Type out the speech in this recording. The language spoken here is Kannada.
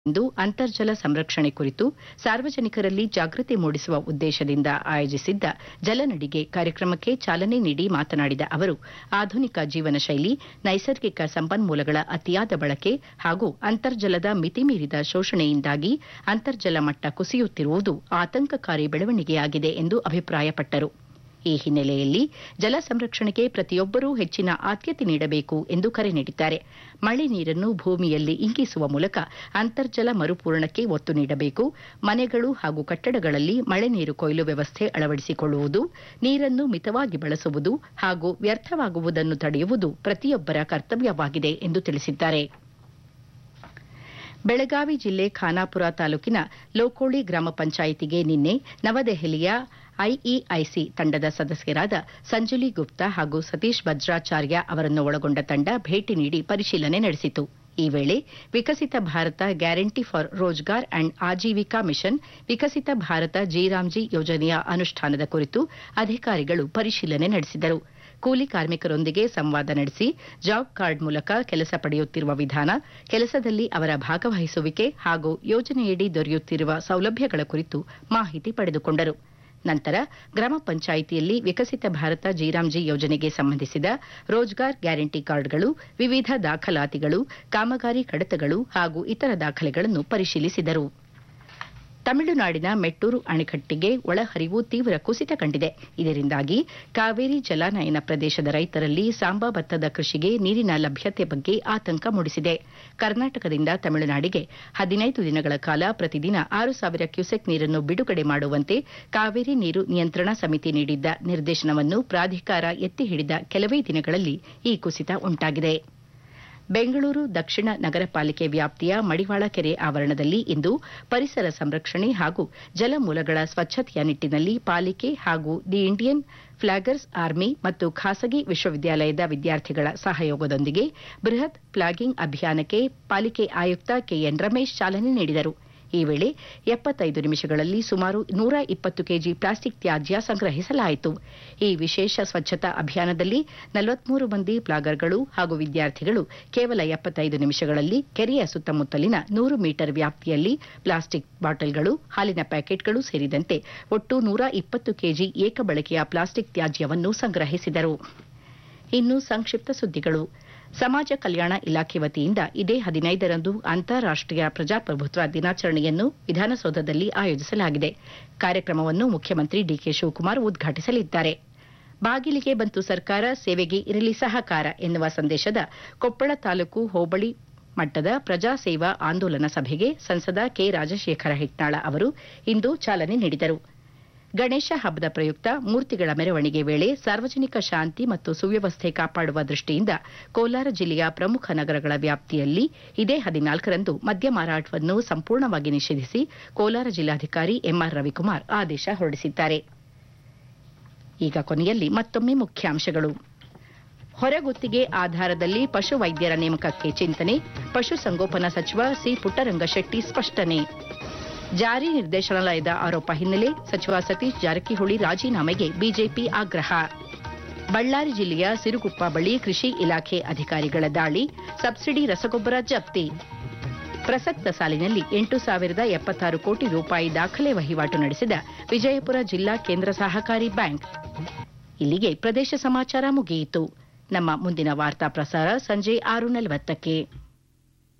ಇಂದು ಅಂತರ್ಜಲ ಸಂರಕ್ಷಣೆ ಕುರಿತು ಸಾರ್ವಜನಿಕರಲ್ಲಿ ಜಾಗೃತಿ ಮೂಡಿಸುವ ಉದ್ದೇಶದಿಂದ ಆಯೋಜಿಸಿದ್ದ ಜಲನಡಿಗೆ ಕಾರ್ಯಕ್ರಮಕ್ಕೆ ಚಾಲನೆ ನೀಡಿ ಮಾತನಾಡಿದ ಅವರು ಆಧುನಿಕ ಜೀವನ ಶೈಲಿ ನೈಸರ್ಗಿಕ ಸಂಪನ್ಮೂಲಗಳ ಅತಿಯಾದ ಬಳಕೆ ಹಾಗೂ ಅಂತರ್ಜಲದ ಮಿತಿಮೀರಿದ ಶೋಷಣೆಯಿಂದಾಗಿ ಅಂತರ್ಜಲ ಮಟ್ಟ ಕುಸಿಯುತ್ತಿರುವುದು ಆತಂಕಕಾರಿ ಬೆಳವಣಿಗೆಯಾಗಿದೆ ಎಂದು ಅಭಿಪ್ರಾಯಪಟ್ಟರು ಈ ಹಿನ್ನೆಲೆಯಲ್ಲಿ ಜಲ ಸಂರಕ್ಷಣೆಗೆ ಪ್ರತಿಯೊಬ್ಬರೂ ಹೆಚ್ಚಿನ ಆದ್ಯತೆ ನೀಡಬೇಕು ಎಂದು ಕರೆ ನೀಡಿದ್ದಾರೆ ಮಳೆ ನೀರನ್ನು ಭೂಮಿಯಲ್ಲಿ ಇಂಗಿಸುವ ಮೂಲಕ ಅಂತರ್ಜಲ ಮರುಪೂರಣಕ್ಕೆ ಒತ್ತು ನೀಡಬೇಕು ಮನೆಗಳು ಹಾಗೂ ಕಟ್ಟಡಗಳಲ್ಲಿ ಮಳೆ ನೀರು ಕೊಯ್ಲು ವ್ಯವಸ್ಥೆ ಅಳವಡಿಸಿಕೊಳ್ಳುವುದು ನೀರನ್ನು ಮಿತವಾಗಿ ಬಳಸುವುದು ಹಾಗೂ ವ್ಯರ್ಥವಾಗುವುದನ್ನು ತಡೆಯುವುದು ಪ್ರತಿಯೊಬ್ಬರ ಕರ್ತವ್ಯವಾಗಿದೆ ಎಂದು ತಿಳಿಸಿದ್ದಾರೆ ಬೆಳಗಾವಿ ಜಿಲ್ಲೆ ಖಾನಾಪುರ ತಾಲೂಕಿನ ಲೋಕೋಳಿ ಗ್ರಾಮ ಪಂಚಾಯಿತಿಗೆ ನಿನ್ನೆ ನವದೆಹಲಿಯ ಐಇಐಸಿ ತಂಡದ ಸದಸ್ಯರಾದ ಸಂಜುಲಿ ಗುಪ್ತಾ ಹಾಗೂ ಸತೀಶ್ ಭದ್ರಾಚಾರ್ಯ ಅವರನ್ನು ಒಳಗೊಂಡ ತಂಡ ಭೇಟಿ ನೀಡಿ ಪರಿಶೀಲನೆ ನಡೆಸಿತು ಈ ವೇಳೆ Viksit Bharat guarantee for Rozgar and Ajeevika mission Viksit Bharat G RAM G ಯೋಜನೆಯ ಅನುಷ್ಠಾನದ ಕುರಿತು ಅಧಿಕಾರಿಗಳು ಪರಿಶೀಲನೆ ನಡೆಸಿದರು ಕೂಲಿ ಕಾರ್ಮಿಕರೊಂದಿಗೆ ಸಂವಾದ ನಡೆಸಿ ಜಾಬ್ ಕಾರ್ಡ್ ಮೂಲಕ ಕೆಲಸ ಪಡೆಯುತ್ತಿರುವ ವಿಧಾನ ಕೆಲಸದಲ್ಲಿ ಅವರ ಭಾಗವಹಿಸುವಿಕೆ ಹಾಗೂ ಯೋಜನೆಯಡಿ ದೊರೆಯುತ್ತಿರುವ ಸೌಲಭ್ಯಗಳ ಕುರಿತು ಮಾಹಿತಿ ಪಡೆದುಕೊಂಡರು ನಂತರ ಗ್ರಾಮ ಪಂಚಾಯಿತಿಯಲ್ಲಿ ವಿಕಸಿತ ಭಾರತ ಜಿರಾಮ್ಜಿ ಯೋಜನೆಗೆ ಸಂಬಂಧಿಸಿದ ರೋಜ್ಗಾರ್ ಗ್ಯಾರಂಟಿ ಕಾರ್ಡ್ಗಳು ವಿವಿಧ ದಾಖಲಾತಿಗಳು ಕಾಮಗಾರಿ ಕಡತಗಳು ಹಾಗೂ ಇತರ ದಾಖಲೆಗಳನ್ನು ಪರಿಶೀಲಿಸಿದರು ತಮಿಳುನಾಡಿನ ಮೆಟ್ಟೂರು ಅಣೆಕಟ್ಟಿಗೆ ಒಳಹರಿವು ತೀವ್ರ ಕುಸಿತ ಕಂಡಿದೆ ಇದರಿಂದಾಗಿ ಕಾವೇರಿ ಜಲಾನಯನ ಪ್ರದೇಶದ ರೈತರಲ್ಲಿ ಸಾಂಬಾ ಭತ್ತದ ಕೃಷಿಗೆ ನೀರಿನ ಲಭ್ಯತೆ ಬಗ್ಗೆ ಆತಂಕ ಮೂಡಿಸಿದೆ ಕರ್ನಾಟಕದಿಂದ ತಮಿಳುನಾಡಿಗೆ ಹದಿನೈದು ದಿನಗಳ ಕಾಲ ಪ್ರತಿದಿನ ಆರು ಸಾವಿರ ಕ್ಯೂಸೆಕ್ ನೀರನ್ನು ಬಿಡುಗಡೆ ಮಾಡುವಂತೆ ಕಾವೇರಿ ನೀರು ನಿಯಂತ್ರಣ ಸಮಿತಿ ನೀಡಿದ್ದ ನಿರ್ದೇಶನವನ್ನು ಪ್ರಾಧಿಕಾರ ಎತ್ತಿ ಹಿಡಿದ ಕೆಲವೇ ದಿನಗಳಲ್ಲಿ ಈ ಕುಸಿತ ಉಂಟಾಗಿದೆ ಬೆಂಗಳೂರು ದಕ್ಷಿಣ ನಗರ ಪಾಲಿಕೆ ವ್ಯಾಪ್ತಿಯ ಮಡಿವಾಳ ಕೆರೆ ಆವರಣದಲ್ಲಿ ಇಂದು ಪರಿಸರ ಸಂರಕ್ಷಣೆ ಹಾಗೂ ಜಲಮೂಲಗಳ ಸ್ವಚ್ಛತೆಯ ನಿಟ್ಟಿನಲ್ಲಿ ಪಾಲಿಕೆ ಹಾಗೂ ದಿ ಇಂಡಿಯನ್ ಫ್ಲಾಗರ್ಸ್ ಆರ್ಮಿ ಮತ್ತು ಖಾಸಗಿ ವಿಶ್ವವಿದ್ಯಾಲಯದ ವಿದ್ಯಾರ್ಥಿಗಳ ಸಹಯೋಗದೊಂದಿಗೆ ಬೃಹತ್ ಫ್ಲಾಗಿಂಗ್ ಅಭಿಯಾನಕ್ಕೆ ಪಾಲಿಕೆ ಆಯುಕ್ತ ಕೆಎನ್ ರಮೇಶ್ ಚಾಲನೆ ನೀಡಿದರು ಈ ವೇಳೆ ಎಪ್ಪತ್ತೈದು ನಿಮಿಷಗಳಲ್ಲಿ ಸುಮಾರು ನೂರ ಇಪ್ಪತ್ತು ಕೆಜಿ ಪ್ಲಾಸ್ಟಿಕ್ ತ್ಯಾಜ್ಯ ಸಂಗ್ರಹಿಸಲಾಯಿತು ಈ ವಿಶೇಷ ಸ್ವಚ್ಛತಾ ಅಭಿಯಾನದಲ್ಲಿ ನಲವತ್ಮೂರು ಮಂದಿ ಪ್ಲಾಗರ್ಗಳು ಹಾಗೂ ವಿದ್ಯಾರ್ಥಿಗಳು ಕೇವಲ ಎಪ್ಪತ್ತೈದು ನಿಮಿಷಗಳಲ್ಲಿ ಕೆರೆಯ ಸುತ್ತಮುತ್ತಲಿನ ನೂರು ಮೀಟರ್ ವ್ಯಾಪ್ತಿಯಲ್ಲಿ ಪ್ಲಾಸ್ಟಿಕ್ ಬಾಟಲ್ಗಳು ಹಾಲಿನ ಪ್ಯಾಕೆಟ್ಗಳು ಸೇರಿದಂತೆ ಒಟ್ಟು ನೂರ ಇಪ್ಪತ್ತು ಕೆಜಿ ಏಕಬಳಕೆಯ ಪ್ಲಾಸ್ಟಿಕ್ ತ್ಯಾಜ್ಯವನ್ನು ಸಂಗ್ರಹಿಸಿದರು ಇನ್ನು ಸಂಕ್ಷಿಪ್ತ ಸುದ್ದಿಗಳು ಸಮಾಜ ಕಲ್ಯಾಣ ಇಲಾಖೆ ವತಿಯಿಂದ ಇದೇ ಹದಿನೈದರಂದು ಅಂತಾರಾಷ್ಟೀಯ ಪ್ರಜಾಪ್ರಭುತ್ವ ದಿನಾಚರಣೆಯನ್ನು ವಿಧಾನಸೌಧದಲ್ಲಿ ಆಯೋಜಿಸಲಾಗಿದೆ ಕಾರ್ಯಕ್ರಮವನ್ನು ಮುಖ್ಯಮಂತ್ರಿ ಡಿಕೆ ಶಿವಕುಮಾರ್ ಉದ್ಘಾಟಿಸಲಿದ್ದಾರೆ ಬಾಗಿಲಿಗೆ ಬಂತು ಸರ್ಕಾರ ಸೇವೆಗೆ ಇರಲಿ ಸಹಕಾರ ಎನ್ನುವ ಸಂದೇಶದ ಕೊಪ್ಪಳ ತಾಲೂಕು ಹೋಬಳಿ ಮಟ್ಟದ ಪ್ರಜಾ ಸೇವಾ ಆಂದೋಲನ ಸಭೆಗೆ ಸಂಸದ ಕೆ ರಾಜಶೇಖರ ಹಿಟ್ನಾಳ ಅವರು ಇಂದು ಚಾಲನೆ ನೀಡಿದರು ಗಣೇಶ ಹಬ್ಬದ ಪ್ರಯುಕ್ತ ಮೂರ್ತಿಗಳ ಮೆರವಣಿಗೆ ವೇಳೆ ಸಾರ್ವಜನಿಕ ಶಾಂತಿ ಮತ್ತು ಸುವ್ಯವಸ್ಥೆ ಕಾಪಾಡುವ ದೃಷ್ಟಿಯಿಂದ ಕೋಲಾರ ಜಿಲ್ಲೆಯ ಪ್ರಮುಖ ನಗರಗಳ ವ್ಯಾಪ್ತಿಯಲ್ಲಿ ಇದೇ ಹದಿನಾಲ್ಕರಂದು ಮದ್ಯ ಮಾರಾಟವನ್ನು ಸಂಪೂರ್ಣವಾಗಿ ನಿಷೇಧಿಸಿ ಕೋಲಾರ ಜಿಲ್ಲಾಧಿಕಾರಿ ಎಂಆರ್ ರವಿಕುಮಾರ್ ಆದೇಶ ಹೊರಡಿಸಿದ್ದಾರೆ ಈಗ ಕೊನೆಯಲ್ಲಿ ಮತ್ತೊಮ್ಮೆ ಮುಖ್ಯಾಂಶಗಳು ಹೊರಗುತ್ತಿಗೆ ಆಧಾರದಲ್ಲಿ ಪಶು ವೈದ್ಯರ ನೇಮಕಕ್ಕೆ ಚಿಂತನೆ ಪಶುಸಂಗೋಪನಾ ಸಚಿವ ಸಿ ಪುಟ್ಟರಂಗಶೆಟ್ಟಿ ಸ್ಪಷ್ಟನೆ ಜಾರಿ ನಿರ್ದೇಶನಾಲಯದ ಆರೋಪ ಹಿನ್ನೆಲೆ ಸಚಿವ ಸತೀಶ್ ಜಾರಕಿಹೊಳಿ ರಾಜೀನಾಮೆಗೆ ಬಿಜೆಪಿ ಆಗ್ರಹ ಬಳ್ಳಾರಿ ಜಿಲ್ಲೆಯ ಸಿರುಗುಪ್ಪ ಬಳಿ ಕೃಷಿ ಇಲಾಖೆ ಅಧಿಕಾರಿಗಳ ದಾಳಿ ಸಬ್ಸಿಡಿ ರಸಗೊಬ್ಬರ ಜಪ್ತಿ ಪ್ರಸಕ್ತ ಸಾಲಿನಲ್ಲಿ ಎಂಟು ಸಾವಿರದ ಎಪ್ಪತ್ತಾರು ಕೋಟಿ ರೂಪಾಯಿ ದಾಖಲೆ ವಹಿವಾಟು ನಡೆಸಿದ ವಿಜಯಪುರ ಜಿಲ್ಲಾ ಕೇಂದ್ರ ಸಹಕಾರಿ ಬ್ಯಾಂಕ್ ಇಲ್ಲಿಗೆ ಪ್ರದೇಶ ಸಮಾಚಾರ ಮುಗಿಯಿತು ನಮ್ಮ ಮುಂದಿನ ವಾರ್ತಾ ಪ್ರಸಾರ ಸಂಜೆ ಆರು ನಲವತ್ತಕ್ಕೆ